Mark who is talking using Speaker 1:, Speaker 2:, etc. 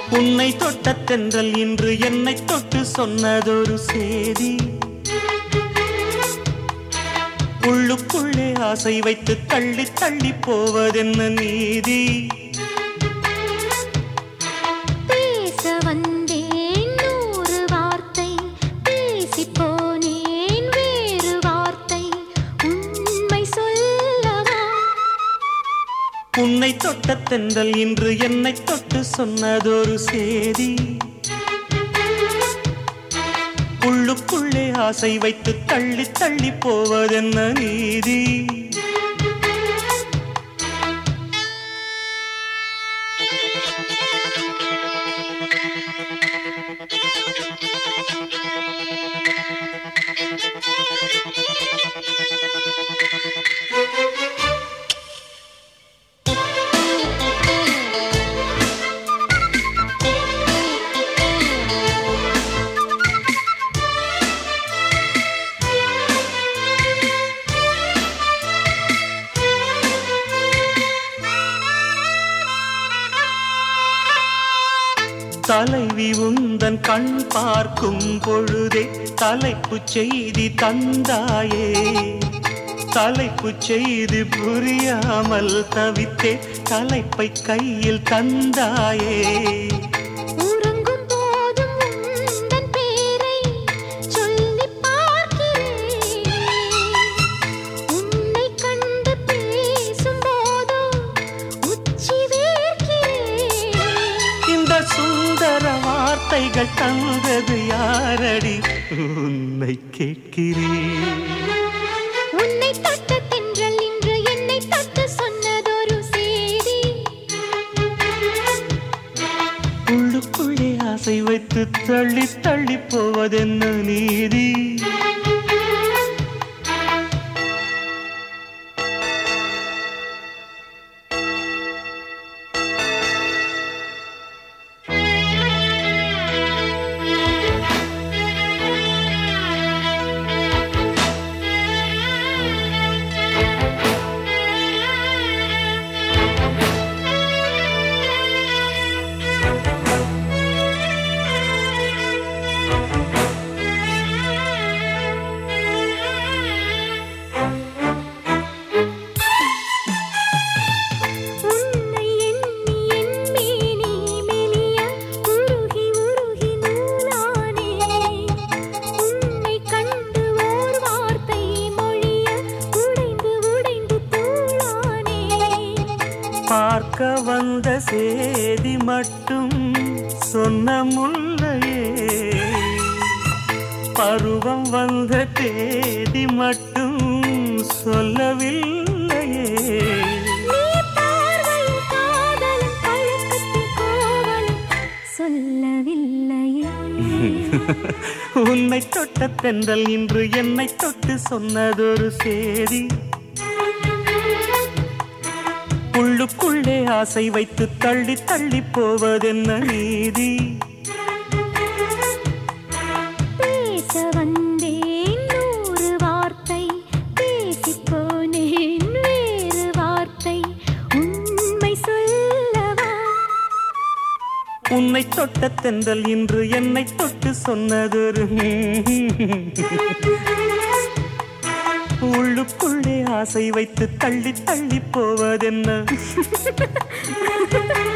Speaker 1: உன்னை தொட்ட தென்றல் இன்று என்னை தொட்டு சொன்னதொரு சேதி உள்ளுக்குள்ளே ஆசை வைத்து தள்ளி தள்ளி போவதென்ன நீதி
Speaker 2: பேச வந்தேன் நூறு வார்த்தை பேசிப் போனேன் வேறு வார்த்தை உண்மை சொல்லவா
Speaker 1: உன்னை தொட்ட தென்றல் இன்று என்னை தொட்டு சொன்னதொரு சேதி உள்ளுக்குள்ளே ஆசை வைத்து தள்ளி தள்ளி போவதென்ன நீதி தலைவி உந்தன் கண் பார்க்கும் பொழுதே தலைப்புச் செய்தி தந்தாயே தலைப்புச் செய்தி புரியாமல் தவித்தே தலைப்பை கையில் தந்தாயே
Speaker 2: உறங்கும் போதும் உந்தன் பேரை சொல்லிப் பார்க்கிறேன் உன்னை கண்டு பேசும் போதோ உச்சி வேர்க்கிறேன்
Speaker 1: இந்த சுந்தர வார்த்தைகள் தந்தது யாரடி உன்னை கேட்கிறேன்
Speaker 2: உன்னை தொட்ட தென்றல் இன்று என்னை தொட்டு சொன்னதொரு செய்தி
Speaker 1: உள்ளுக்குள்ளே ஆசை வைத்து தள்ளி தள்ளி போவதென்ன நீதி
Speaker 2: உன்னை எண்ணி எண்ணி நீ மெலிய உருகி உருகி நூலானே உன்னை கண்டு ஓர் வார்த்தை மொழிய உடைந்து உடைந்து தூளானே
Speaker 1: பார்க்க வந்த சேதி மட்டும் சொன்ன முல்லையே பருவம் வந்த தேதி மட்டும் சொல்லவில்லையே
Speaker 2: நீ பார்வையில் காதலும் பழக்கத்தில் கோவலும் சொல்லவில்லையே
Speaker 1: உன்னை தொட்ட தென்றல் இன்று என்னை தொட்டு சொன்னதொரு சேதி உள்ளுக்குள்ளே ஆசை வைத்து தள்ளி தள்ளி போவதென்ன நீதி
Speaker 2: பேச வந்தேன் நூறு வார்த்தை பேசிப் போனேன் வேறு வார்த்தை உண்மை சொல்லவா
Speaker 1: உன்னை தொட்ட தென்றல் இன்று என்னை தொட்டு சொன்னதொரு உள்ளுக்குள்ளே ஆசை வைத்து தள்ளி தள்ளி போவதென்ன